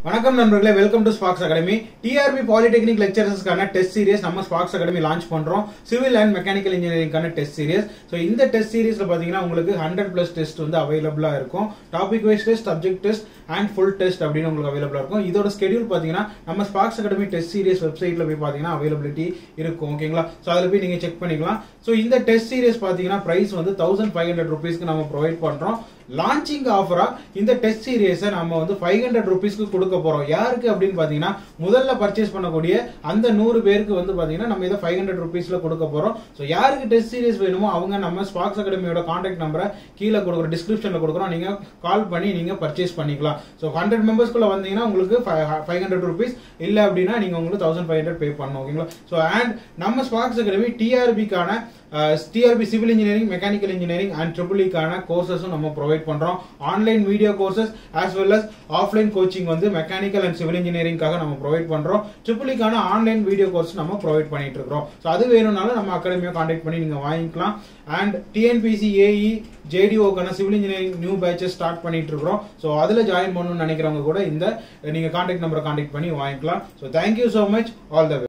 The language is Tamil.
வணக்கம் நண்பர்களே welcome to Spax academy TRB polytechnic லெக்சரர்ஸ்க்கான டெஸ்ட் சீரிஸ் நம்ம ஸ்பாக்ஸ் அகாடமி லான்ச் பண்றோம் சிவில் அண்ட் மெக்கானிக்கல் இன்ஜினியரிங்கான டெஸ்ட் சீரிஸ் ஸோ இந்த டெஸ்ட் சீரிஸ்ல பாத்தீங்கன்னா உங்களுக்கு ஹண்ட்ரட் பிளஸ் டெஸ்ட் வந்து அவைலபிளா இருக்கும் topic wise test subject test and full test அப்படின்னு உங்களுக்கு அவைலபிளா இருக்கும் இதோட ஸ்கெடியூல் பாத்தீங்கன்னா நம்ம ஸ்பாக்ஸ் அகாடமி டெஸ்ட் சீரிஸ் வெப்சைட்ல போய் பாத்தீங்கன்னா அவைலபிலிட்டி இருக்கும் ஓகேங்களா ஸோ அதில் போய் நீங்க செக் பண்ணிக்கலாம் ஸோ இந்த டெஸ்ட் சீரிஸ் பாத்தீங்கன்னா பிரைஸ் வந்து தௌசண்ட் ஃபைவ் ஹண்ட்ரட் ருபீஸ்க்கு நம்ம ப்ரொவைட் பண்றோம் லான்ச்சிங் ஆஃபரா இந்த டெஸ்ட் சீரியஸை நம்ம வந்து ஃபைவ் ஹண்ட்ரட் ருபீஸ்க்கு கொடுக்க போறோம் யாருக்கு அப்படின்னு பாத்தீங்கன்னா முதல்ல பர்ச்சேஸ் பண்ணக்கூடிய அந்த நூறு பேருக்கு வந்து பாத்தீங்கன்னா நம்ம இதை ஃபைவ் ஹண்ட்ரட் ருபீஸ்ல கொடுக்க போறோம் ஸோ யாருக்கு டெஸ்ட் சீரியஸ் வேணுமோ அவங்க நம்ம ஸ்பாக்ஸ் அகாடமியோட கான்டாக்ட் நம்பரை கீழே கொடுக்குற டிஸ்கிரிப்ஷன்ல கொடுக்குறோம் நீங்க கால் பண்ணி நீங்க பர்ச்சேஸ் பண்ணிக்கலாம் ஸோ ஹண்ட்ரட் மெம்பர்ஸ்க்குள்ள வந்தீங்கன்னா உங்களுக்கு ஃபைவ் ஹண்ட்ரட் ருபீஸ் இல்ல அப்படின்னா நீங்க உங்களுக்கு தௌசண்ட் ஃபைவ் ஹண்ட்ரட் பே பண்ணணும் ஓகேங்களா ஸோ அண்ட் நம்ம ஸ்பாக்ஸ் அகாடமி டிஆர்பிக்கான TRB civil engineering mechanical engineering and ட்ரிபிளிக்கான கோர்சஸும் நம்ம ப்ரொவைட் பண்றோம் online video courses as well as offline coaching வந்து மெக்கானிக்கல் அண்ட் சிவில் இன்ஜினியரிங்காக நம்ம ப்ரொவைட் பண்றோம் ட்ரிபிளிக்கான ஆன்லைன் வீடியோ கோர்ஸ் நம்ம ப்ரொவைட் பண்ணிட்டு இருக்கோம் ஸோ அது வேணும்னாலும் நம்ம அகாடமியை கான்டாக்ட் பண்ணி நீங்க வாங்கிக்கலாம் அண்ட் டிஎன்பிசி ஏஇ ஜேடிஓக்கான civil engineering new batches start பண்ணிட்டு இருக்கிறோம் ஸோ அதில் ஜாயின் பண்ணணும்னு நினைக்கிறவங்க கூட இந்த நீங்க கான்டாக்ட் நம்பரை கான்டாக்ட் பண்ணி வாங்கிக்கலாம் so thank you so much all த